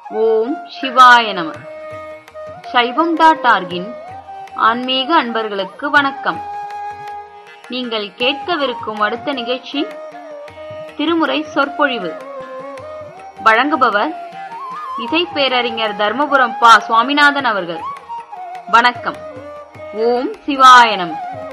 ஓம் சிவாய நம சைவம் டாட் ஆர்கின் ஆன்மீக அன்பர்களுக்கு வணக்கம் நீங்கள் கேட்கவிருக்கும் அடுத்த நிகழ்ச்சி திருமுறை சொற்பொழிவு வழங்குபவர் இசை பேரறிஞர் தர்மபுரம் பா சுவாமிநாதன் அவர்கள் வணக்கம் ஓம் சிவாய நம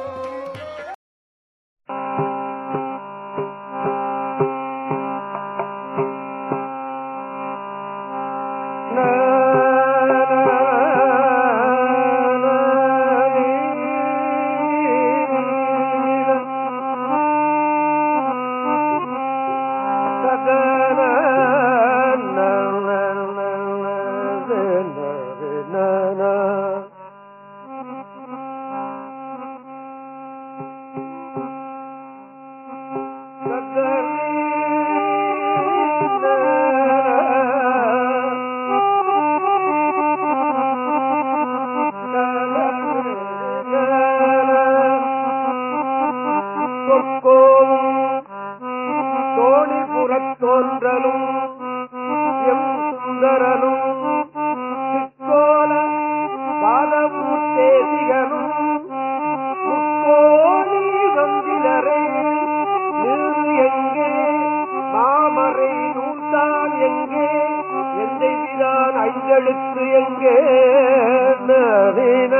தோன்றலும் எம் சுந்தரலும் சிக்கோல பாலவும் தேசிகனும் முக்கோணி வந்திலரை நிறு எங்கே மாமரை நூல்தான் எங்கே எந்தை விதான் ஐந்தெழுத்து எங்கே நவீன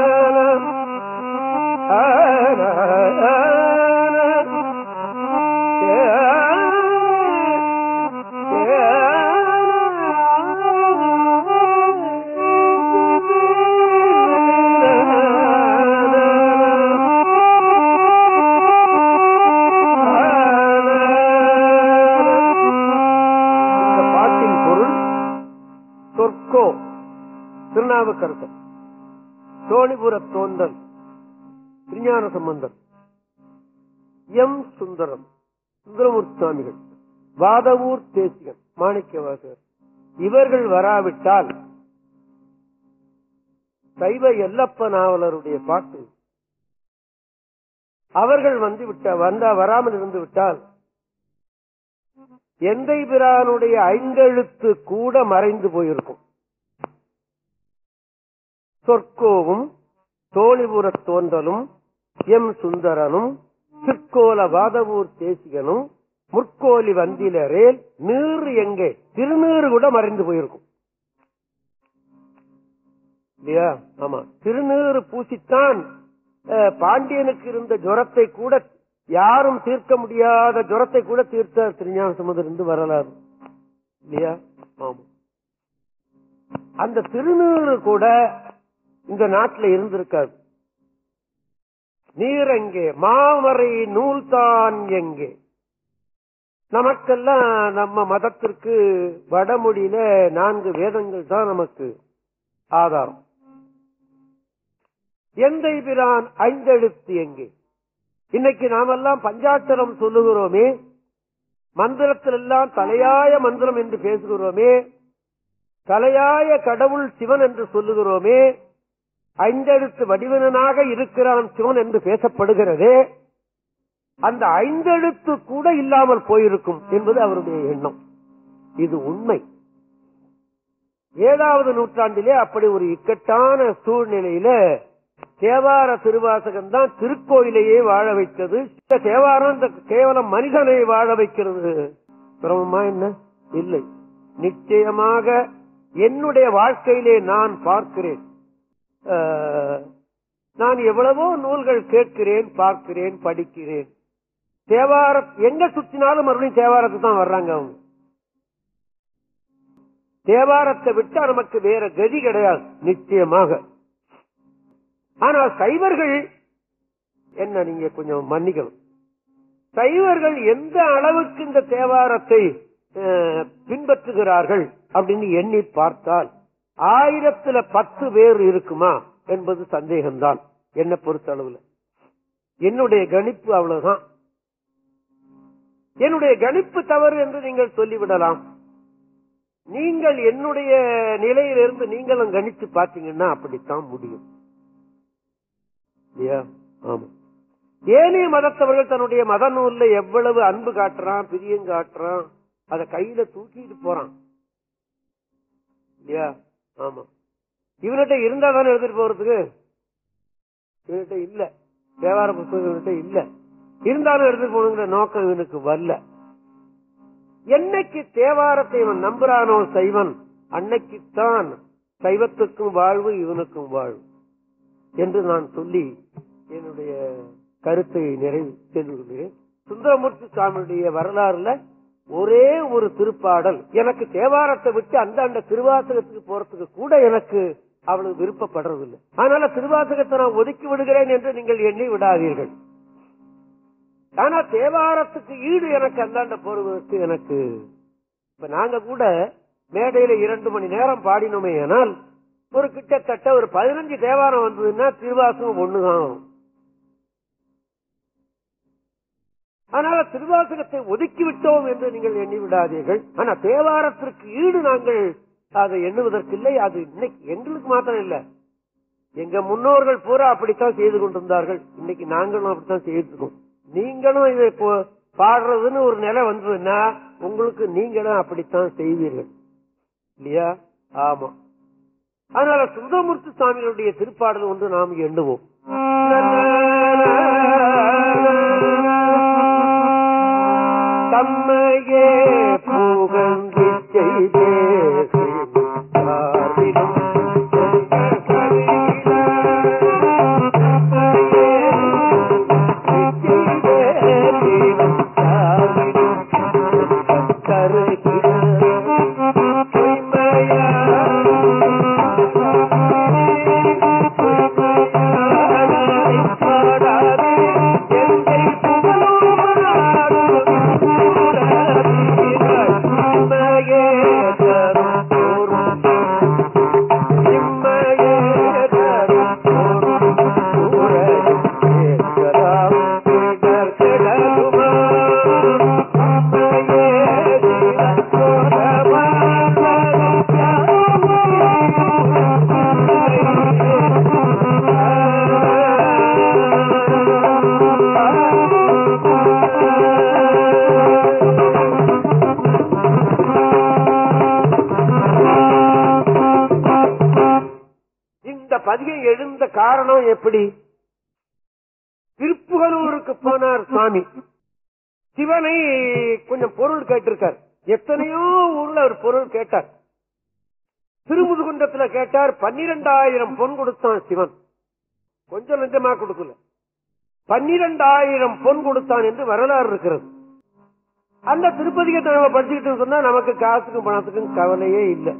இந்த பாட்டின் பொருள் சொற்கோ திருநாவுக்கரசர் தோணிபுர தோன்றல் திருஞான சம்பந்தர் எம் சுந்தரம் சுந்தரமூர்த்தி சுவாமிகள் வாதவூர் தேசிகன் மாணிக்கவாசகர் இவர்கள் வராவிட்டால் சைவ எல்லப்ப நாவலருடைய பாட்டு அவர்கள் வந்து விட்ட வந்தா வராமல் இருந்து விட்டால் எந்தை பிரானுடைய ஐந்தெழுத்து கூட மறைந்து போயிருக்கும் சொற்கோவும் தோழிபுரத் தோன்றலும் எம் சுந்தரனும் சிற்கோல வாதவூர் தேசிகனும் முற்கோலி வந்திலரேல் நீர் எங்கே திருநீறு கூட மறைந்து போயிருக்கும் இல்லையா ஆமா திருநீறு பூசித்தான் அஹ், பாண்டியனுக்கு இருந்த ஜுரத்தை கூட யாரும் தீர்க்க முடியாத ஜுரத்தை கூட தீர்த்த திருஞான சமுதர் இருந்து வரலாறு இல்லையா ஆமா அந்த திருநீறு கூட இந்த நாட்டில் இருந்திருக்காது நீர் எங்கே மாமரை நூல்தான் எங்கே நமக்கெல்லாம் நம்ம மதத்திற்கு வடமொழியில நான்கு வேதங்கள் தான் நமக்கு ஆதாரம் எந்தை பிரான் ஐந்தெழுத்து எங்கே இன்னைக்கு நாமெல்லாம் பஞ்சாட்சரம் சொல்லுகிறோமே மந்திரத்தில் எல்லாம் தலையாய மந்திரம் என்று பேசுகிறோமே தலையாய கடவுள் சிவன் என்று சொல்லுகிறோமே ஐந்தெழுத்து வடிவனாக இருக்கிறான் சிவன் என்று பேசப்படுகிறதே அந்த ஐந்தெழுத்து கூட இல்லாமல் போயிருக்கும் என்பது அவருடைய எண்ணம் இது உண்மை ஏழாவது நூற்றாண்டிலே அப்படி ஒரு இக்கட்டான சூழ்நிலையில தேவார திருவாசகம் தான் திருக்கோயிலையே வாழ வைத்தது இந்த தேவாரம் இந்த கேவலம் மனிதனை வாழ வைக்கிறது சிரமமா என்ன இல்லை நிச்சயமாக என்னுடைய வாழ்க்கையிலே நான் பார்க்கிறேன் அஹ், நான் எவ்வளவோ நூல்கள் கேட்கிறேன் பார்க்கிறேன் படிக்கிறேன் தேவார எங்க சுத்தினாலும் மறுபடியும் தேவாரத்துக்கு தான் வர்றாங்க அவங்க தேவாரத்தை விட்டா நமக்கு வேற கதி கிடையாது நிச்சயமாக ஆனா சைவர்கள் என்ன நீங்க கொஞ்சம் மன்னிக்கணும் சைவர்கள் எந்த அளவுக்கு இந்த தேவாரத்தை அஹ், பின்பற்றுகிறார்கள் அப்படின்னு எண்ணி பார்த்தால் ஆயிரத்துல பத்து பேர் இருக்குமா என்பது சந்தேகம்தான் என்ன பொறுத்த அளவுல என்னுடைய கணிப்பு அவ்வளவுதான் என்னுடைய கணிப்பு தவறு என்று நீங்கள் சொல்லிவிடலாம் நீங்கள் என்னுடைய நிலையிலிருந்து நீங்களும் கணித்து பார்த்தீங்கன்னா அப்படித்தான் முடியும் இல்லையா ஆமா ஏனைய மதத்தவர்கள் தன்னுடைய மத நூல்ல எவ்வளவு அன்பு காட்டுறான் பிரியம் காட்டுறான் அதை கையில தூக்கிட்டு போறான் இல்லையா ஆமா இவன்கிட்ட இருந்தா தானே எடுத்துட்டு போறதுக்கு இவன்கிட்ட இல்ல தேவார புத்தகம் இவன்கிட்ட இல்ல இருந்தாலும் எடுத்துட்டு போகணுங்கிற நோக்கம் இவனுக்கு வரல என்னைக்கு தேவாரத்தை இவன் நம்புறானோ சைவன் அன்னைக்குத்தான் சைவத்துக்கும் வாழ்வு இவனுக்கும் வாழ்வு என்று நான் சொல்லி என்னுடைய கருத்தை நிறைவு செய்து கொள்கிறேன் சுந்தரமூர்த்தி சுவாமியுடைய வரலாறுல ஒரே ஒரு திருப்பாடல் எனக்கு தேவாரத்தை விட்டு அந்த அந்த திருவாசகத்துக்கு போறதுக்கு கூட எனக்கு அவ்வளவு விருப்பப்படுறதில்லை அதனால திருவாசகத்தை நான் ஒதுக்கி விடுகிறேன் என்று நீங்கள் எண்ணி விடாதீர்கள் ஆனா தேவாரத்துக்கு ஈடு எனக்கு அந்தாண்ட போடுவதற்கு எனக்கு இப்ப நாங்க கூட மேடையில இரண்டு மணி நேரம் பாடினோமே ஆனால் ஒரு கிட்டத்தட்ட ஒரு பதினஞ்சு தேவாரம் வந்ததுன்னா திருவாசகம் ஒண்ணுதான் வரும் அதனால திருவாசகத்தை ஒதுக்கி விட்டோம் என்று நீங்கள் எண்ணி விடாதீர்கள் ஆனா தேவாரத்திற்கு ஈடு நாங்கள் அதை எண்ணுவதற்கில்லை அது இன்னைக்கு எங்களுக்கு மாத்திரம் இல்ல எங்க முன்னோர்கள் பூரா அப்படித்தான் செய்து கொண்டிருந்தார்கள் இன்னைக்கு நாங்களும் அப்படித்தான் செய்துட்டு இருக்கோம் நீங்களும் இதை இப்போ பாடுறதுன்னு ஒரு நிலை வந்ததுன்னா உங்களுக்கு நீங்களும் அப்படித்தான் செய்வீர்கள் இல்லையா ஆமா அதனால சுந்தரமூர்த்தி சுவாமிகளுடைய திருப்பாடல் ஒன்று நாம் எண்ணுவோம் தம்மையே புகழ்ந்து செய்தே இந்த பதிகம் எழுந்த காரணம் எப்படி திருப்புகலூருக்கு போனார் சுவாமி சிவனை கொஞ்சம் பொருள் கேட்டிருக்கார் எத்தனையோ ஊர்ல அவர் பொருள் கேட்டார் திருமுதுகுன்றத்துல கேட்டார் பன்னிரெண்டாயிரம் பொன் கொடுத்தான் சிவன் கொஞ்சம் லஞ்சமா கொடுக்கல பன்னிரெண்டாயிரம் பொன் கொடுத்தான் என்று வரலாறு இருக்கிறது அந்த திருப்பதிகத்தை நம்ம படிச்சுக்கிட்டு சொன்னா நமக்கு காசுக்கும் பணத்துக்கும் கவலையே இல்லை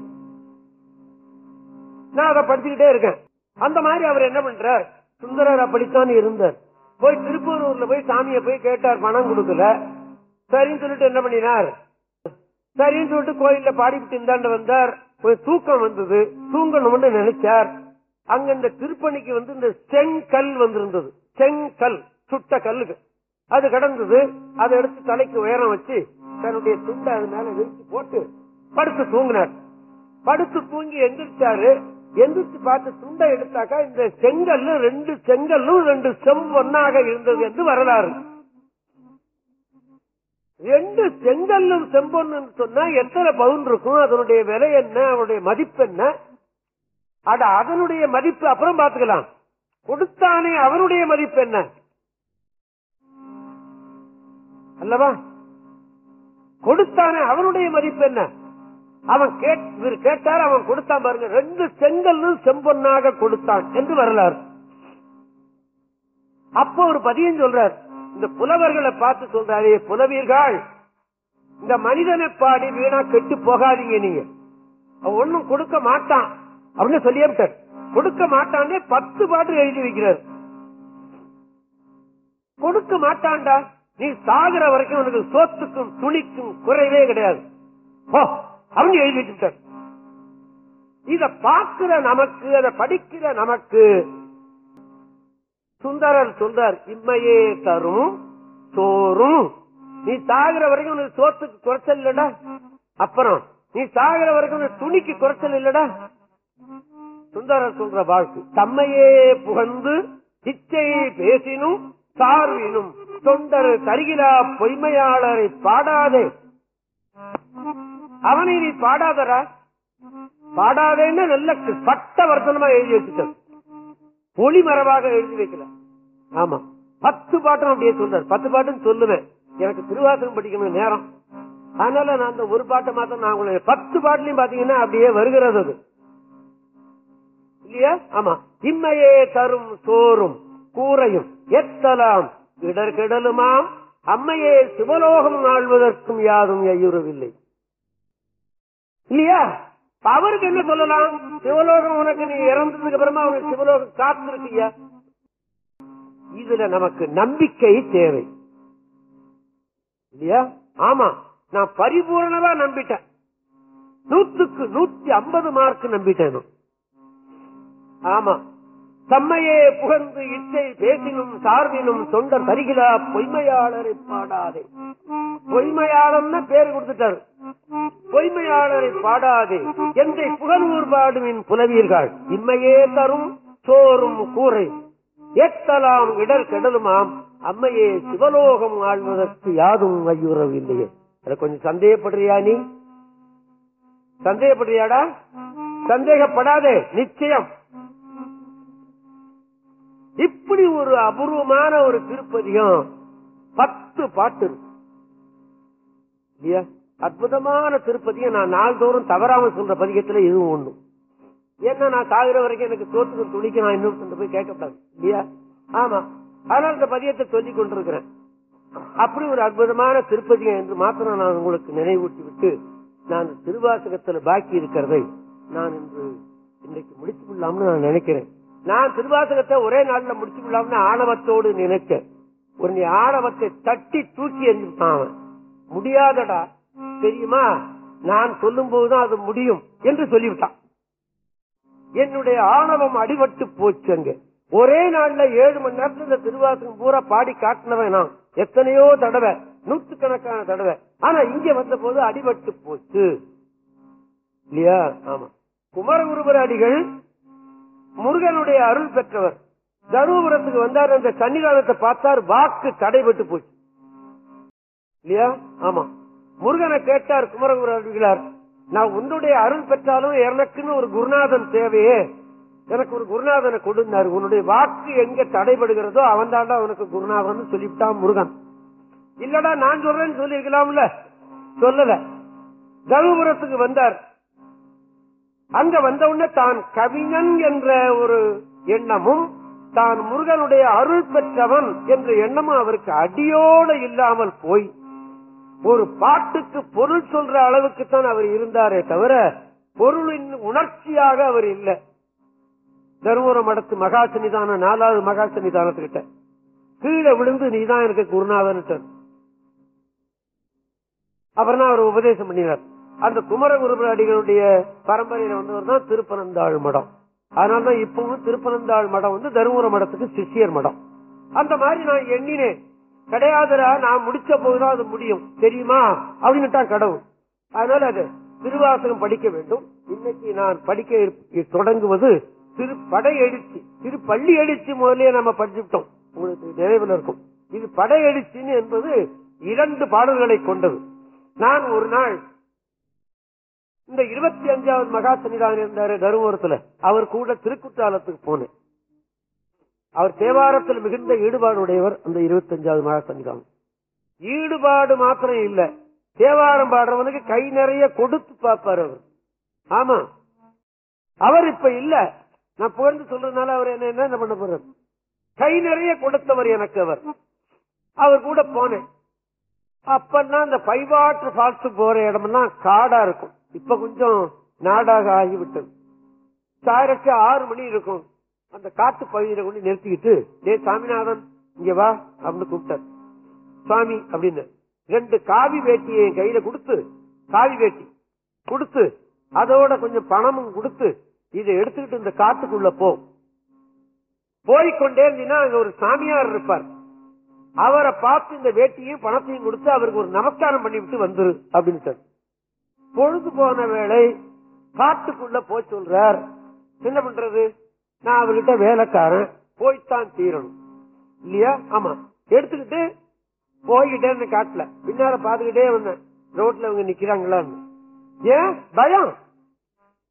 நான் அதை படிச்சுக்கிட்டே இருக்கேன் அந்த மாதிரி அவர் என்ன பண்றார் சுந்தரர் அப்படித்தான் இருந்தார் போய் திருப்பூரூர்ல போய் சாமியை போய் கேட்டார் பணம் கொடுக்கல சரின்னு சொல்லிட்டு என்ன பண்ணினார் சரின்னு சொல்லிட்டு கோயில்ல பாடிவிட்டு இந்தாண்ட வந்தார் ஒரு தூக்கம் வந்தது தூங்கணும்னு நினைச்சார் அங்க இந்த திருப்பணிக்கு வந்து இந்த செங்கல் வந்திருந்தது செங்கல் சுட்ட கல்லுக்கு அது கடந்தது அதை எடுத்து தலைக்கு உயரம் வச்சு தன்னுடைய துண்டை அது மேல விரிச்சு போட்டு படுத்து தூங்கினார் படுத்து தூங்கி எந்திரிச்சாரு எந்திரிச்சு பார்த்து துண்டை எடுத்தாக்கா இந்த செங்கல்லு ரெண்டு செங்கல்லும் ரெண்டு செவ்வொன்னாக இருந்தது என்று வரலாறு ரெண்டு செங்கல்லும் செம்பொன்னு சொன்னா எத்தனை பவுன் இருக்கும் அதனுடைய விலை என்ன அதனுடைய மதிப்பு என்ன அட அதனுடைய மதிப்பு அப்புறம் பாத்துக்கலாம் கொடுத்தானே அவனுடைய மதிப்பு என்ன அல்லவா கொடுத்தானே அவனுடைய மதிப்பு என்ன அவன் கேட்- இவர் கேட்டார் அவன் கொடுத்தான் பாருங்க ரெண்டு செங்கல்லும் செம்பொன்னாக கொடுத்தான் என்று வரலாறு அப்போ ஒரு பதியம் சொல்றார் இந்த புலவர்களை பார்த்து சொல்றாரே புலவீர்கள் இந்த மனிதனை பாடி வீணா கெட்டு போகாதீங்க நீங்க அவன் ஒண்ணும் கொடுக்க மாட்டான் அப்படின்னு சொல்லியே விட்டார் கொடுக்க மாட்டானே பத்து பாட்டு எழுதி வைக்கிறார் கொடுக்க மாட்டான்டா நீ சாகுற வரைக்கும் உனக்கு சோத்துக்கும் துணிக்கும் குறைவே கிடையாது போ அவங்க எழுதி வச்சுட்டார் இத பார்க்கிற நமக்கு அதை படிக்கிற நமக்கு சுந்தரர் சொல்றார் இம்மையே தரும் சோறும் நீ சாகுற வரைக்கும் உனக்கு சோத்துக்கு குறைச்சல் இல்லடா அப்புறம் நீ சாகுற வரைக்கும் உனக்கு துணிக்கு குறைச்சல் இல்லடா சுந்தரர் சொல்ற வாழ்க்கை தம்மையே புகழ்ந்து இச்சை பேசினும் சார்வினும் தொண்டர் தருகிலா பொய்மையாளரை பாடாதே அவனை நீ பாடாதரா பாடாதேன்னு நல்ல பட்ட வர்த்தனமா எழுதி வச்சுட்டார் ஒளி மரபாக எழுதி வைக்கல ஆமா பத்து பாட்டும் அப்படியே சொல்றாரு பத்து பாட்டுன்னு சொல்லுவேன் எனக்கு திருவாசகம் படிக்கணும் நேரம் அதனால நான் அந்த ஒரு பாட்டை மாத்திரம் நான் உங்களுக்கு பத்து பாட்டுலயும் பாத்தீங்கன்னா அப்படியே வருகிறது அது இல்லையா ஆமா இம்மையே தரும் சோறும் கூரையும் எத்தலாம் இடர்கெடலுமாம் அம்மையே சிவலோகம் ஆழ்வதற்கும் யாரும் ஐயுறவில்லை இல்லையா இப்ப அவருக்கு என்ன சொல்லலாம் சிவலோகம் உனக்கு நீ இறந்ததுக்கு அப்புறமா உனக்கு சிவலோகம் காத்திருக்கியா இதுல நமக்கு நம்பிக்கை தேவை இல்லையா ஆமா நான் பரிபூர்ணமா நம்பிட்டேன் நூத்துக்கு நூத்தி ஐம்பது மார்க் நம்பிட்டேன் நான். ஆமா தம்மையே புகழ்ந்து இச்சை பேசினும் சார்பினும் தொண்டர் தருகிறா பொய்மையாளரை பாடாதே பொய்மையாளர்னு பேர் கொடுத்துட்டாரு பொய்மையாளரை பாடாதே எந்தை புகழூர் பாடுவின் புலவீர்கள் இம்மையே தரும் சோறும் கூரை ஏத்தலாம் இடர் கெடலுமாம் அம்மையே சிவலோகம் ஆழ்வதற்கு யாதும் ஐயுறவில்லையே அத கொஞ்சம் சந்தேகப்படுறியா நீ சந்தேகப்படுறியாடா சந்தேகப்படாதே நிச்சயம் இப்படி ஒரு அபூர்வமான ஒரு திருப்பதியும் பத்து பாட்டு இருக்கு. இல்லையா அற்புதமான திருப்பதியை நான் நாள்தோறும் தவறாம சொல்ற பதிகத்துல இதுவும் ஒண்ணு ஏன்னா நான் சாகுற வரைக்கும் எனக்கு சோத்துக்கு துணிக்கு நான் இன்னும் போய் கேட்கக்கூடாது இல்லையா ஆமா அதனால இந்த பதியத்தை சொல்லிக் கொண்டிருக்கிறேன் அப்படி ஒரு அற்புதமான திருப்பதியம் என்று மாத்திரம் நான் உங்களுக்கு நினைவூட்டி விட்டு நான் திருவாசகத்துல பாக்கி இருக்கிறதை நான் இன்று இன்னைக்கு முடித்து கொள்ளலாம்னு நான் நினைக்கிறேன் நான் திருவாசகத்தை ஒரே நாள்ல முடிச்சு கொள்ளலாம்னு ஆணவத்தோடு நினைச்சேன் ஒரு நீ ஆணவத்தை தட்டி தூக்கி எறிஞ்சுட்டான் அவன் முடியாதடா தெரியுமா நான் சொல்லும் போதுதான் அது முடியும் என்று சொல்லிவிட்டான் என்னுடைய ஆணவம் அடிபட்டு போச்சு அங்க ஒரே நாள்ல ஏழு மணி நேரத்துல இந்த திருவாசகம் பூரா பாடி காட்டினவன் நான் எத்தனையோ தடவை நூற்றுக்கணக்கான தடவை ஆனா இங்க வந்த போது அடிபட்டு போச்சு இல்லையா ஆமா குமரகுருபர அடிகள் முருகனுடைய அருள் பெற்றவர் தருமபுரத்துக்கு வந்தார் அந்த சன்னிதானத்தை பார்த்தார் வாக்கு தடைபட்டு போச்சு இல்லையா ஆமா முருகனை கேட்டார் குமரகுரு அடிகளார் நான் உன்னுடைய அருள் பெற்றாலும் எனக்குன்னு ஒரு குருநாதன் தேவையே எனக்கு ஒரு குருநாதனை கொடுந்தாரு உன்னுடைய வாக்கு எங்க தடைபடுகிறதோ அவன் தாண்டா உனக்கு குருநாதன் சொல்லிவிட்டான் முருகன் இல்லடா நான் சொல்றேன்னு சொல்லிருக்கலாம்ல சொல்லல தருமபுரத்துக்கு வந்தார் அங்க வந்த உடனே தான் கவிஞன் என்ற ஒரு எண்ணமும் தான் முருகனுடைய அருள் பெற்றவன் என்ற எண்ணமும் அவருக்கு அடியோடு இல்லாமல் போய் ஒரு பாட்டுக்கு பொருள் சொல்ற அளவுக்கு தான் அவர் இருந்தாரே தவிர பொருளின் உணர்ச்சியாக அவர் இல்லை தருமபுரம் மடத்து மகா சன்னிதான நாலாவது மகா சன்னிதானத்துக்கிட்ட கீழே விழுந்து நீதான் எனக்கு குருநாதன் அப்புறம் தான் அவர் உபதேசம் பண்ணினார் அந்த குமர குருபடிகளுடைய பரம்பரையில வந்தவர் தான் திருப்பனந்தாள் மடம் அதனாலதான் இப்பவும் திருப்பனந்தாள் மடம் வந்து தருமபுர மடத்துக்கு சிஷியர் மடம் அந்த மாதிரி நான் எண்ணினேன் கிடையாதுடா நான் முடிச்ச போதுதான் அது முடியும் தெரியுமா அப்படின்னுட்டான் கடவுள் அதனால அது திருவாசகம் படிக்க வேண்டும் இன்னைக்கு நான் படிக்க இருப்- தொடங்குவது திரு படை எழுச்சி திரு பள்ளி எழுச்சி முதலே நம்ம படிச்சுட்டோம் உங்களுக்கு நினைவில் இருக்கும் இது படை எழுச்சின்னு என்பது இரண்டு பாடல்களை கொண்டது நான் ஒரு நாள் இந்த இருபத்தி அஞ்சாவது மகா சன்னிதானம் இருந்தாரு தருமபுரத்துல அவர் கூட திருக்குற்றாலத்துக்கு போனேன் அவர் தேவாரத்தில் மிகுந்த ஈடுபாடு உடையவர் அந்த இருபத்தி அஞ்சாவது மகா சன்னிதானம் ஈடுபாடு மாத்திரம் இல்ல தேவாரம் பாடுறவனுக்கு கை நிறைய கொடுத்து பார்ப்பார் அவர் ஆமா அவர் இப்ப இல்ல நான் புகழ்ந்து சொல்றதுனால அவர் என்ன என்ன பண்ண போறார் கை நிறைய கொடுத்தவர் எனக்கு அவர் அவர் கூட போனேன் அப்பன்னா அந்த பைவாற்று ஃபால்ஸ் போற இடமெல்லாம் காடா இருக்கும் இப்ப கொஞ்சம் நாடாக ஆகிவிட்டது சாயரக்கு ஆறு மணி இருக்கும் அந்த காட்டு பகுதியில கொண்டு நிறுத்திக்கிட்டு டே சாமிநாதன் இங்க வா அப்படின்னு கூப்பிட்டார் சுவாமி அப்படின்னு ரெண்டு காவி வேட்டியை என் கையில கொடுத்து காவி வேட்டி கொடுத்து அதோட கொஞ்சம் பணமும் கொடுத்து இதை எடுத்துக்கிட்டு இந்த காட்டுக்குள்ள போ போய்க்கொண்டே இருந்தீங்கன்னா அங்க ஒரு சாமியார் இருப்பார் அவரை பார்த்து இந்த வேட்டியும் பணத்தையும் கொடுத்து அவருக்கு ஒரு நமஸ்காரம் பண்ணிவிட்டு வந்துரு அப்படின்னு பொழுது போன வேளை காட்டுக்குள்ள போய் சொல்றார் என்ன பண்றது நான் அவர்கிட்ட வேலைக்காரன் போய்த்தான் தீரணும் இல்லையா ஆமா எடுத்துக்கிட்டு போய்கிட்டே இருந்த காட்டுல பின்னால பாத்துக்கிட்டே வந்தேன் ரோட்ல அவங்க நிக்கிறாங்களான்னு ஏன் பயம்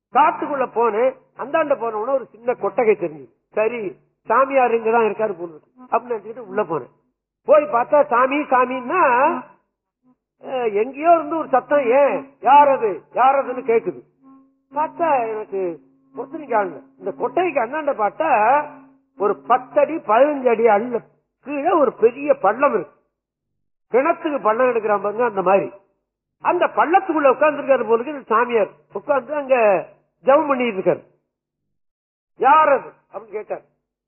காட்டுக்குள்ள போனேன் அந்தாண்ட போன உடனே ஒரு சின்ன கொட்டகை தெரிஞ்சு சரி சாமியார் இங்கதான் இருக்காரு போல இருக்கு. அப்படின்னு நினைச்சுக்கிட்டு உள்ள போனேன் போய் பார்த்தா சாமி சாமின்னா அஹ், எங்கேயோ இருந்து ஒரு சத்தம் ஏன் யார் அது யார் அதுன்னு கேக்குது பார்த்தா எனக்கு பொறுத்தனைக்கு ஆள் இந்த கொட்டைக்கு அண்ணாண்ட பார்த்தா ஒரு பத்தடி பதினஞ்சு அடி அள்ள கீழே ஒரு பெரிய பள்ளம் இருக்கு கிணத்துக்கு பள்ளம் எடுக்கிறான் பாருங்க அந்த மாதிரி அந்த பள்ளத்துக்குள்ள உட்கார்ந்துருக்காரு போலுக்கு இந்த சாமியார் உட்கார்ந்து அங்க ஜெபம் பண்ணிட்டு இருக்காரு யார் அது அப்படின்னு கேட்டார்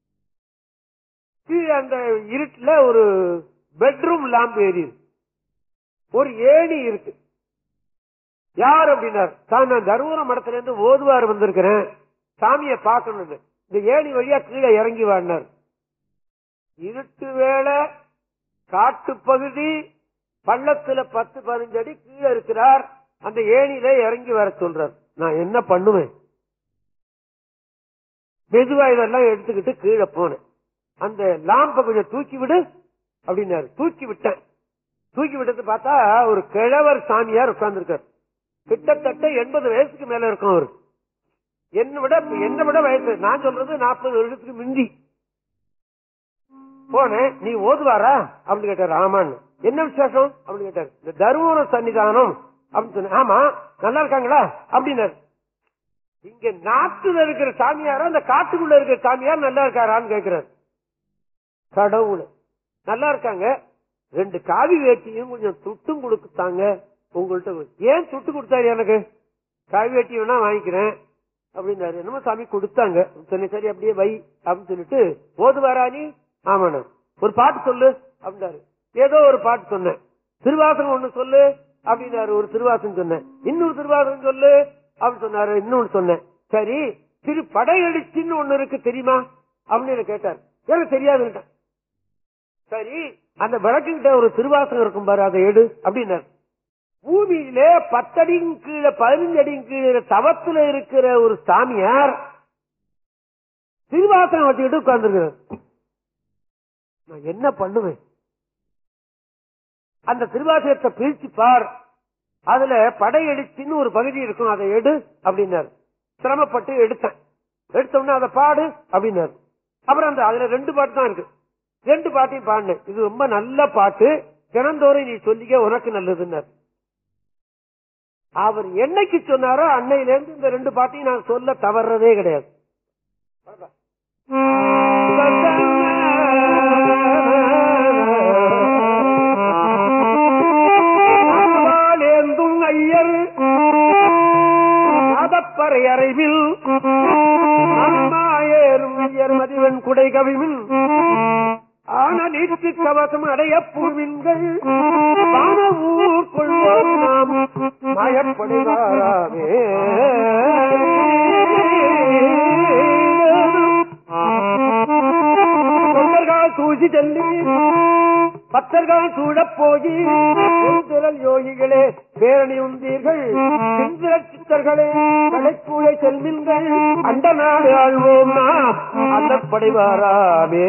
கீழே அந்த இருட்டுல ஒரு பெட்ரூம் லாம்ப் எரியுது ஒரு ஏணி இருக்கு யார் அப்படின்னார் தான் நான் தருமபுரம் மடத்துல இருந்து ஓதுவார் வந்திருக்கிறேன் சாமியை பார்க்கணும்னு இந்த ஏணி வழியா கீழே இறங்கி வாடினார் இருட்டு வேளை காட்டு பகுதி பள்ளத்துல பத்து பதினஞ்சு அடி கீழே இருக்கிறார் அந்த ஏணியில இறங்கி வர சொல்றார் நான் என்ன பண்ணுவேன் மெதுவா இதெல்லாம் எடுத்துக்கிட்டு கீழே போனேன் அந்த லாம்பை கொஞ்சம் தூக்கி விடு அப்படின்னாரு தூக்கி விட்டேன் தூக்கி விட்டது பார்த்தா ஒரு கிழவர் சாமியார் உட்கார்ந்துருக்கார் கிட்டத்தட்ட எண்பது வயசுக்கு மேல இருக்கும் அவரு என்ன விட என்ன விட வயசு நான் சொல்றது நாற்பது வருஷத்துக்கு முந்தி போனேன் நீ ஓதுவாரா அப்படின்னு கேட்டாரு ஆமான்னு என்ன விசேஷம் அப்படின்னு கேட்டாரு இந்த தருமபுர சன்னிதானம் அப்படின்னு சொன்னேன் ஆமா நல்லா இருக்காங்களா அப்படின்னாரு இங்க நாட்டுல இருக்கிற சாமியாரா அந்த காட்டுக்குள்ள இருக்கிற சாமியார் நல்லா இருக்காரான்னு கேக்குறாரு கடவுள் நல்லா இருக்காங்க ரெண்டு காவி வேட்டியும் கொஞ்சம் துட்டும் கொடுத்தாங்க உங்கள்ட்ட ஏன் துட்டு கொடுத்தாரு எனக்கு காவி வேட்டி வேணா வாங்கிக்கிறேன் அப்படின்னாரு என்னமோ சாமி கொடுத்தாங்க சொன்னேன் சரி அப்படியே வை அப்படின்னு சொல்லிட்டு ஓதுவாரா நீ ஆமாண்ணா ஒரு பாட்டு சொல்லு அப்படின்னாரு ஏதோ ஒரு பாட்டு சொன்னேன் திருவாசகம் ஒண்ணு சொல்லு அப்படின்னாரு ஒரு திருவாசகம் சொன்னேன் இன்னொரு திருவாசகம் சொல்லு அப்படின்னு சொன்னாரு இன்னொன்னு சொன்னேன் சரி திரு படையெழுச்சின்னு ஒண்ணு இருக்கு தெரியுமா அப்படின்னு கேட்டார் எனக்கு தெரியாதுன்னுட்டேன் சரி அந்த விளக்குகிட்ட ஒரு திருவாசகம் இருக்கும் பாரு அதை எடு அப்படின்னாரு பூமியிலே பத்தடியும் கீழே பதினஞ்சு அடியும் கீழே தவத்துல இருக்கிற ஒரு சாமியார் திருவாசகம் வச்சுக்கிட்டு உட்கார்ந்துருக்கிறார் நான் என்ன பண்ணுவேன் அந்த திருவாசகத்தை பிரிச்சு பார் அதுல படையெடுச்சின்னு ஒரு பகுதி இருக்கும் அதை எடு அப்படின்னாரு சிரமப்பட்டு எடுத்தேன் எடுத்தோம்னா அதை பாடு அப்படின்னாரு அப்புறம் அந்த அதுல ரெண்டு பாட்டு தான் இருக்கு ரெண்டு பாட்டையும் பாடினேன் இது ரொம்ப நல்ல பாட்டு தினந்தோறும் நீ சொல்லிக்க உனக்கு நல்லதுன்னாரு அவர் என்னைக்கு சொன்னாரோ அன்னையில இருந்து இந்த ரெண்டு பாட்டையும் நான் சொல்ல தவறதே கிடையாது ஏந்தும் ஐயர் மதப்பறை அறைவில் அம்மா ஏறும் ஐயர் மதிவன் குடை கவிமின் ஆன நீட்டு கவசம் அடைய பூவின்கள் வானவூர் கொள்வோம் நாம் மயப்படுவாராமே தொண்டர்கள் தூசி செல்லி பக்தர்கள் சூழப் போகி திரள் யோகிகளே பேரணி உந்தீர்கள் சிந்திர சித்தர்களே கலைக்கூழை செல்வின்கள் அண்ட நாடு ஆழ்வோம் நாம் அல்லப்படைவாராமே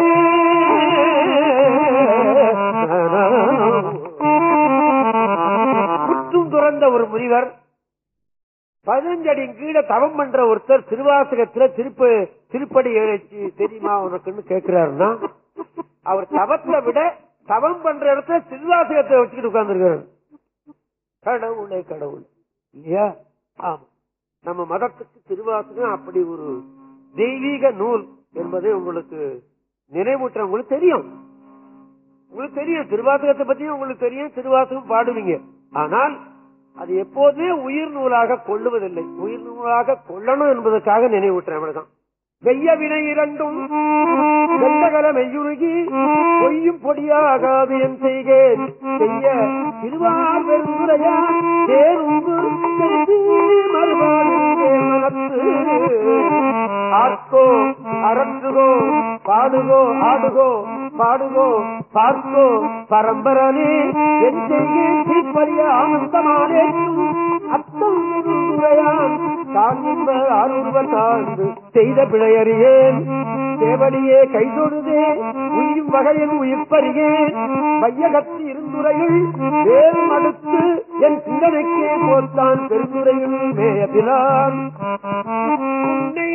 முற்றும் துறந்த ஒரு முனிவர் பதினஞ்சு அடி கீழே தவம் பண்ற ஒருத்தர் திருவாசகத்துல திருப்ப திருப்படி எழுச்சி தெரியுமா உனக்குன்னு கேட்கிறாருன்னா அவர் தவத்தை விட தவம் பண்ற இடத்துல திருவாசகத்தை வச்சுக்கிட்டு உட்கார்ந்துருக்காரு கடவுளே கடவுள் இல்லையா ஆமா நம்ம மதத்துக்கு திருவாசகம் அப்படி ஒரு தெய்வீக நூல் என்பதை உங்களுக்கு நினைவூட்ட உங்களுக்கு தெரியும் உங்களுக்கு தெரியும் திருவாசகத்தை பத்தியும் உங்களுக்கு தெரியும் திருவாசகம் பாடுவீங்க ஆனால் அது எப்போதுமே உயிர் நூலாக கொள்ளுவதில்லை உயிர் நூலாக கொள்ளணும் என்பதற்காக நினைவூட்டுறேன் அவ்வளவுதான் வெய்ய வினை இரண்டும் வெள்ளகல மெய்யுருகி பொய்யும் பொடியாகாது என் செய்கேன் செய்ய திருவார் பெருந்துரையா தேரும்பு ஆர்க்கோ அரற்றுகோ பாடுகோ ஆடுகோ பாடுகோ பார்க்கோ பரம்பரனே என் செய்கேன் தீப்பறிய ஆனந்தமானேற்றும் அத்தம் பெருந்துரையான் தான் என்பர் ஆரூர்வர் சார்ந்து செய்த பிழையறியேன் தேவடியே கைதொழுதே உயிரும் வகையில் உயிர்ப்பறியேன் மையகத்து இருந்து பெருந்துறையில் வேறு அடுத்து என் சிந்தனைக்கே போத்தான் பெருந்துறையில் மேயபிலான் உன்னை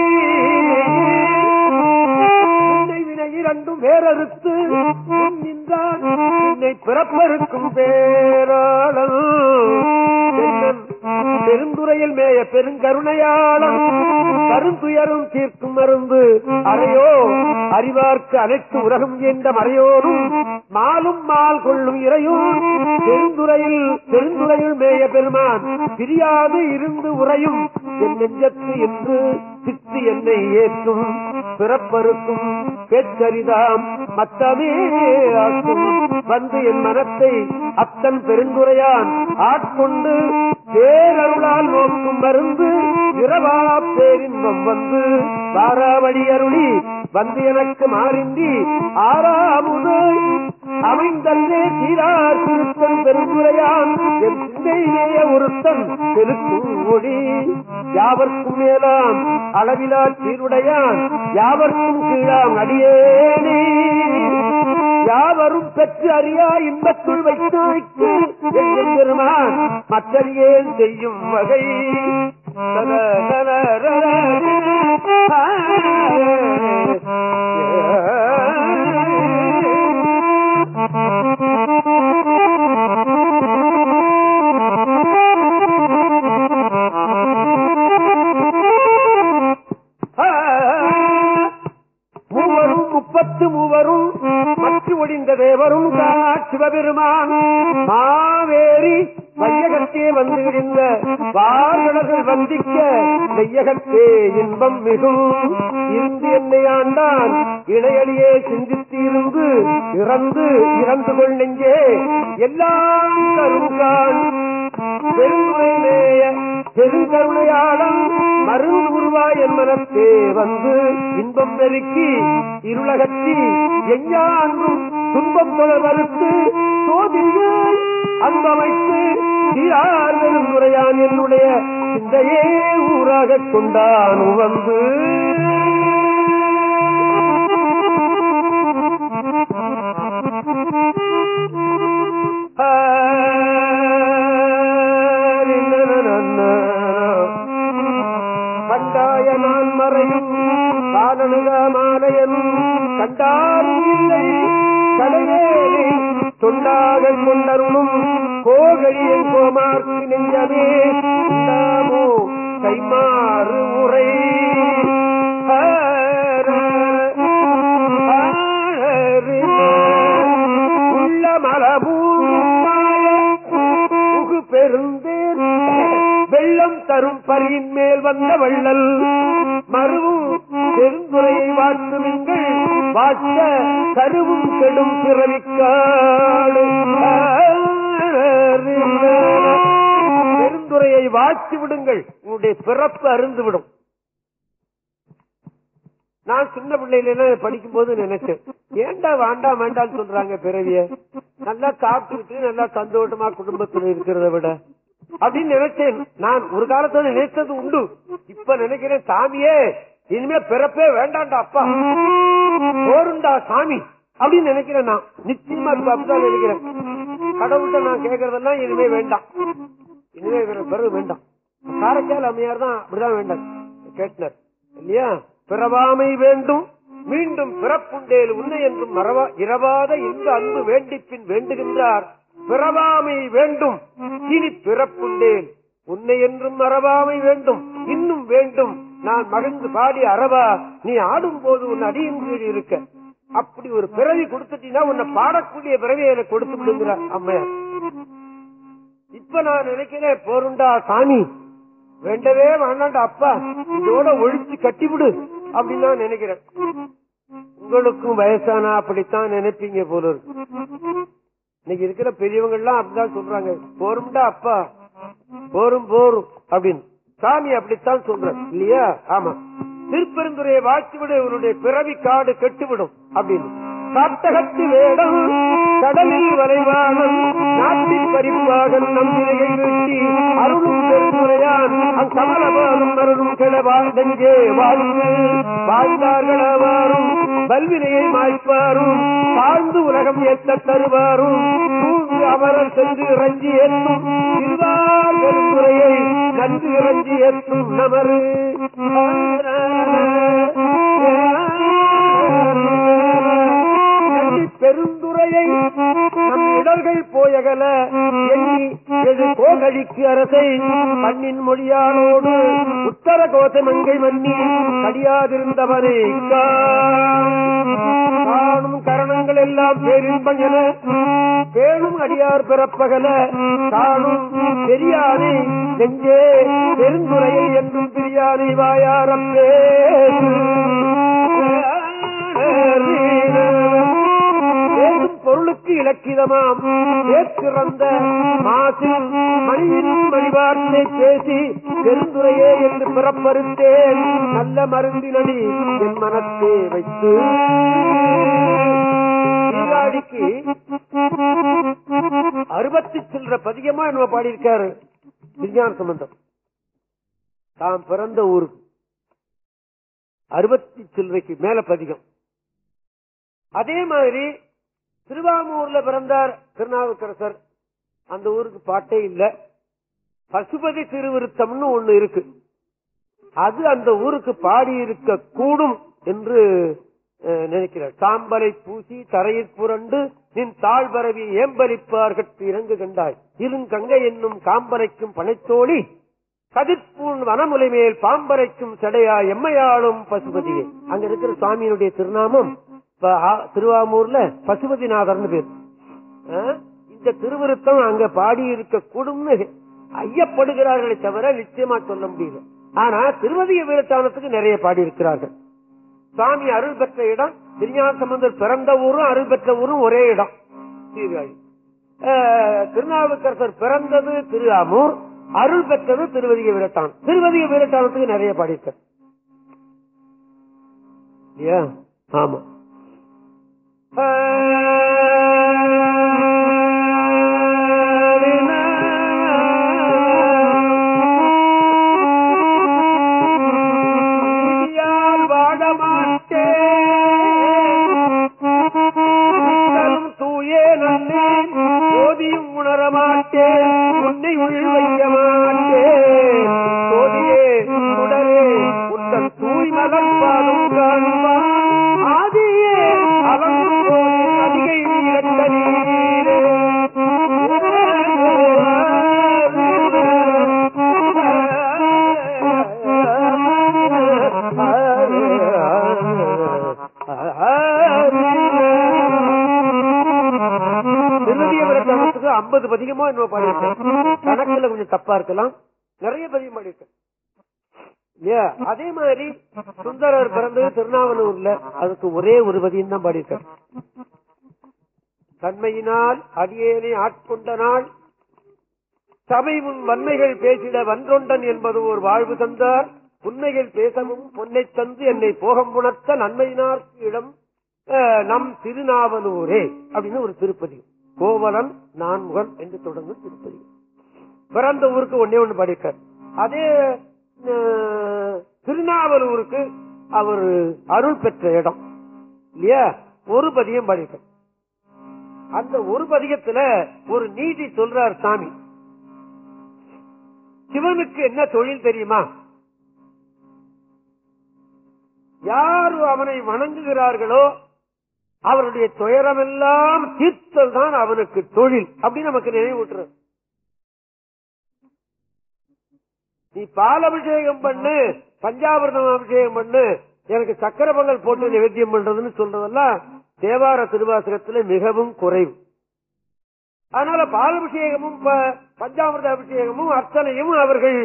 உன்னை வினை இரண்டும் வேறறுத்து உன் நின்றான் உன்னை பிறப்பறுக்கும் பேராளன் தென்னன் பெருந்துறையில் மேய பெருங்கருணையாளன் கருந்துயரும் தீர்க்கும் மருந்து அறையோ அறிவார்க்கு அனைத்து உலகம் என்ற மறையோரும் மாலும் மால் கொள்ளும் இறையும் பெருந்துறையில் பெருந்துறையில் மேய பெருமான் பிரியாது இருந்து உறையும் என் நெஞ்சத்து என்று சித்து என்னை ஏற்றும் பிறப்பருக்கும் பேச்சரிதாம் மத்தமே ஆக்கும் வந்து என் மனத்தை அத்தன் பெருந்துரையான் ஆட்கொண்டு பேரருளால் நோக்கும் மருந்து இரவா பேரின்பம் வந்து வாராவழி அருளி வந்து எனக்கு மாறின்றி ஆறாமுது அமைந்தல்லே சீரார் திருத்தன் பெருந்துரையான் என் சிந்தையிலேயே ஒருத்தன் பெருக்கும் ஒளி யாவர்க்கும் மேலாம் அளவிலா சீருடையான் யாவர்க்கும் கீழாம் அடியேனே யாவரும் பெற்று அறியா இன்பத்துள் வைத்தாய்க்கு எங்கள் பெருமான் மற்றறியேன் செய்யும் வகை தன தன ரர மூவரும் முப்பத்து மூவரும் மற்ற ஒடிந்த தேவரும் காணாட் சிவபெருமான் மாவேரி வையகத்தே வந்து விடிந்த வார்கடர்கள் வந்திக்க வெய்யகத்தே இன்பம் மிகும் இருந்து என்னை ஆண்டான் இடையடியே சிந்தித்து இருந்து இறந்து இறந்து கொள் நெஞ்சே எல்லாம் கருங்கான் பெருங்குறையிலேய பெருங்கருணையாளம் மருந்து உருவாய் என் மனத்தே வந்து இன்பம் பெருக்கி இருளகத்தி எஞ்ஞான்றும் துன்பம் தொழ மறுத்து சோதியை அன்பமைத்து தீரார் பெருந்துரையான் என்னுடைய சிந்தையே ஊராகக் கொண்டான் வந்து கண்டாய நான் மறையும் காலனுக மாலையன் கண்டாரும் இல்லை கடைவேலை தொண்டாக கொண்டருளும் கோகழியன் கோமார்க்கு நெஞ்சமே உண்டாமோ கைமாறு உரை உள்ள மலபூமாய புகு பெருந்தேர் வெள்ளம் தரும் பரியின் மேல் வந்த வள்ளல் மறுவும் பெருந்துரையை வாழ்த்துவீங்கள் வாட்ட கருவும் கெடும் பிறவிக்காடு பெருந்துரையை வாட்சி விடுங்கள் உங்களுடைய பிறப்பு அருந்துவிடும் நான் சின்ன பிள்ளையில படிக்கும் போது நினைச்சேன் ஏண்டா வேண்டாம் வேண்டாம்னு சொல்றாங்க பிறவிய நல்லா சாப்பிட்டுக்கிட்டு நல்லா சந்தோஷமா குடும்பத்துல இருக்கிறத விட அப்படின்னு நினைச்சேன் நான் ஒரு காலத்துல நினைத்தது உண்டு இப்ப நினைக்கிறேன் சாமியே இனிமே பிறப்பே வேண்டாம்டா அப்பா போருண்டா சாமி அப்படின்னு நினைக்கிறேன் நான் நிச்சயமா இப்ப அப்படிதான் நினைக்கிறேன் கடவுள்கிட்ட நான் கேட்கறதெல்லாம் இனிமே வேண்டாம் இனிமே இவர பிறகு வேண்டாம் காரைக்கால் அம்மையார் தான் அப்படிதான் வேண்டாம் கேட்டனர் இல்லையா பிறவாமை வேண்டும் மீண்டும் பிறப்புண்டேல் உன்னை என்றும் மறவா இரவாத இந்த அன்பு வேண்டிப்பின் வேண்டுகின்றார் பிறவாமை வேண்டும் இனி பிறப்புண்டேன் உன்னை என்றும் மறவாமை வேண்டும் இன்னும் வேண்டும் நான் மகிழ்ந்து பாடி அறவா நீ ஆடும் போது உன் அடியின் கீழ் இருக்க அப்படி ஒரு பிறவி கொடுத்துட்டீங்கன்னா உன்னை பாடக்கூடிய பிறவியை எனக்கு கொடுத்து விடுங்கிறார் அம்மையார் இப்ப நான் நினைக்கிறேன் போருண்டா சாமி வேண்டவே வேண்டாண்டா அப்பா இதோட ஒழிச்சு கட்டிவிடு அப்படின்னு நான் நினைக்கிறேன் உங்களுக்கும் வயசானா அப்படித்தான் நினைப்பீங்க போல இருக்கு இன்னைக்கு இருக்கிற பெரியவங்க எல்லாம் அப்படிதான் சொல்றாங்க போரும்டா அப்பா போரும் போரும் அப்படின்னு சாமி அப்படித்தான் சொல்ற இல்லையா ஆமா திருப்பெருந்துறையை வாக்கிவிட இவருடைய பிறவி காடு கெட்டுவிடும் அப்படின்னு காட்டகத்து வேடம் கடலில் வரைவானம் நாட்டின் பரிவாகன் நம்பினையை வீட்டி அருளும் பெருந்துரையான் அக்கமலபாலும் அருளும் கிளவாழ்ந்தெங்கே வாழ்ந்து வாழ்ந்தார்கள் ஆவாரும் வல்வினையை மாய்ப்பாரும் தாழ்ந்து உலகம் ஏற்ற தருவாரும் அமரர் சென்று இறஞ்சி ஏற்றும் திருவார் பெருந்துறையை நன்கு இறஞ்சி ஏற்றும் நமரு பெருந்துறையை நம் இடர்கள் போயகல எண்ணி எது கோகழிக்கு அரசை மண்ணின் மொழியானோடு உத்தர கோசமங்கை மன்னி கடியாதிருந்தவனே காணும் கரணங்கள் எல்லாம் பேரின்பம் என பேணும் அடியார் பிறப்பகல காணும் பெரியானை நெஞ்சே பெருந்துறையில் என்றும் பிரியானை வாயாரப்பே பேசும் பொருளுக்கு இலக்கிதமாம் ஏற்கிறந்த மாசில் மணியின் மணிவார்த்தை பேசி பெருந்துரையே என்று பிறப்பறுத்தேன் நல்ல மருந்தினடி என் மனத்தே வைத்து தீபாவளிக்கு அறுபத்தி சில்லற பதிகமா நம்ம பாடியிருக்காரு விஞ்ஞான சம்பந்தம் தாம் பிறந்த ஊருக்கு அறுபத்தி சில்லறைக்கு மேல பதிகம் அதே மாதிரி திருவாமூர்ல பிறந்தார் திருநாவுக்கரசர் அந்த ஊருக்கு பாட்டே இல்ல பசுபதி திருவிருத்தம்னு ஒண்ணு இருக்கு அது அந்த ஊருக்கு பாடி இருக்க கூடும் என்று அஹ், நினைக்கிறார் சாம்பலை பூசி தரையில் புரண்டு நின் தாழ் பரவி ஏம்பலிப்பார்கட் இறங்கு கண்டாய் இருங்கங்கை என்னும் காம்பரைக்கும் பனைத்தோழி கதிர்பூன் வனமுலை மேல் பாம்பரைக்கும் சடையா எம்மையாளும் பசுபதியே அங்க இருக்கிற சுவாமியினுடைய திருநாமம் இப்ப ஆ- திருவாமூர்ல பசுபதிநாதர்னு பேர் ஆ? இந்த திருவிருத்தம் அங்க பாடி இருக்க கூடும்னு ஐயப்படுகிறார்களே தவிர நிச்சயமா சொல்ல முடியல ஆனா திருவதிய வீரத்தானத்துக்கு நிறைய பாடி இருக்கிறார்கள் சுவாமி அருள் பெற்ற இடம் திருஞான சம்பந்தர் பிறந்த ஊரும் அருள் பெற்ற ஊரும் ஒரே இடம் சீர்காழி ஆஹ், திருநாவுக்கரசர் பிறந்தது திருஆமூர் அருள் பெற்றது திருவதிய வீரத்தான் திருவதிய வீரத்தானத்துக்கு நிறைய பாடியிருக்கார் இல்லையா ஆமா நீதியால் வாழ மாட்டேன் தரும் தூயே நன்னேன் போதியும் உணர மாட்டேன் உன்னை உள் வைக்க மாட்டேன் சோதியே சுடரே உத்தன் தூய் மலர் பாலும் காண்பான் ஆதியே அவன் அதிகை இரட்ட நீரே திருநதியபுரத்துக்கு ஐம்பது பதிகமோ என்ன பாடியிருக்கேன் கணக்குல கொஞ்சம் தப்பா இருக்கலாம் நிறைய பதிகம் பாடியிருக்கேன் இல்லையா அதே மாதிரி சுந்தரர் பிறந்தது திருநாவலூர்ல அதுக்கு ஒரே ஒரு பதியம் தான் பாடியிருக்கார் தன்மையினால் அடியேனை ஆட்கொண்ட நாள் சபை முன் வன்மைகள் பேசிட வன்றொண்டன் என்பது ஒரு வாழ்வு தந்தார் உண்மைகள் பேசவும் பொன்னை தந்து என்னை போகம் புணர்த்த நன்மையினார்க்கு இடம் அஹ், நம் திருநாவலூரே அப்படின்னு ஒரு திருப்பதி கோவலன் நான்முகன் என்று தொடங்கும் திருப்பதி பிறந்த ஊருக்கு ஒன்னே ஒண்ணு பாடியிருக்கார் அதே அஹ், திருநாவலூருக்கு அவர் அருள் பெற்ற இடம் இல்லையா ஒரு பதியம் பாடியிருக்கார் அந்த ஒரு பதிகத்துல ஒரு நீதி சொல்றார் சாமி சிவனுக்கு என்ன தொழில் தெரியுமா யார் அவனை வணங்குகிறார்களோ அவருடைய துயரமெல்லாம் தீர்த்தல் தான் அவனுக்கு தொழில் அப்படின்னு நமக்கு நினைவூட்டுறது நீ பால் அபிஷேகம் பண்ணு பஞ்சாபிரதம் அபிஷேகம் பண்ணு எனக்கு சக்கர பொங்கல் போட்டு நிவேத்தியம் பண்றதுன்னு சொல்றதெல்லாம் தேவார திருவாசகத்துல மிகவும் குறைவு அதனால பால் அபிஷேகமும் ப- பஞ்சாமிர்த அபிஷேகமும் அர்ச்சனையும் அவர்கள்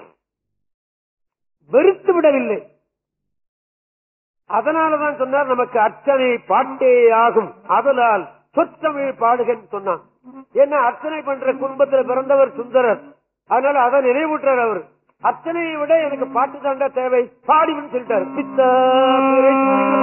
வெறுத்து விடவில்லை அதனாலதான் சொன்னார் நமக்கு அர்ச்சனை பாட்டே ஆகும் அதனால் சொற்றமிழ் பாடுகன்னு சொன்னான் ஏன்னா அர்ச்சனை பண்ற குடும்பத்துல பிறந்தவர் சுந்தரர் அதனால அதை நினைவூட்டுறார் அவர் அர்ச்சனையை விட எனக்கு பாட்டு தாண்டா தேவை பாடிவன்னு சொல்லிட்டாரு பித்தா பிறை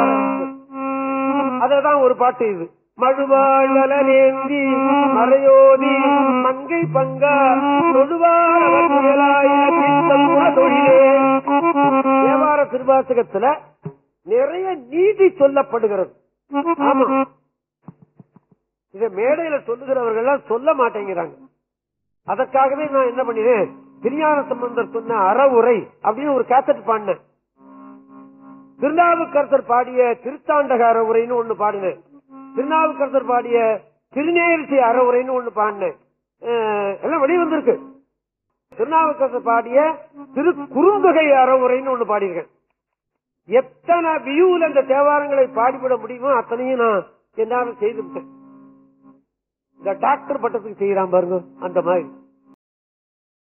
அததான் ஒரு பாட்டு இது மழுவாழ் வலனேந்தி மறையோதி மங்கை பங்கா தொழுவாழ் அவர் புயலாய் பித்தம் தொழிலே தேவார திருவாசகத்துல நிறைய நீதி சொல்லப்படுகிறது ஆமா இதை மேடையில சொல்லுகிறவர்கள் எல்லாம் சொல்ல மாட்டேங்கிறாங்க அதற்காகவே நான் என்ன பண்ணினேன் திருஞான சம்பந்தர் சொன்ன அறவுரை அப்படின்னு ஒரு கேசட் பாடினேன் திருநாவுக்கரசர் பாடிய திருத்தாண்டக அறவுரைன்னு ஒண்ணு பாடினேன் திருநாவுக்கரசர் பாடிய திருநேரிசை அறவுரைன்னு ஒண்ணு பாடினேன் அஹ், எல்லாம் வெளியே வந்திருக்கு திருநாவுக்கரசர் பாடிய திரு குறுந்தொகை அறவுரைன்னு ஒண்ணு பாடியிருக்கேன் எத்தனை வியூல அந்த தேவாரங்களை பாடிவிட முடியுமோ அத்தனையும் நான் என்னால செய்து விட்டேன் இந்த டாக்டர் பட்டத்துக்கு செய்யறான் பாருங்க அந்த மாதிரி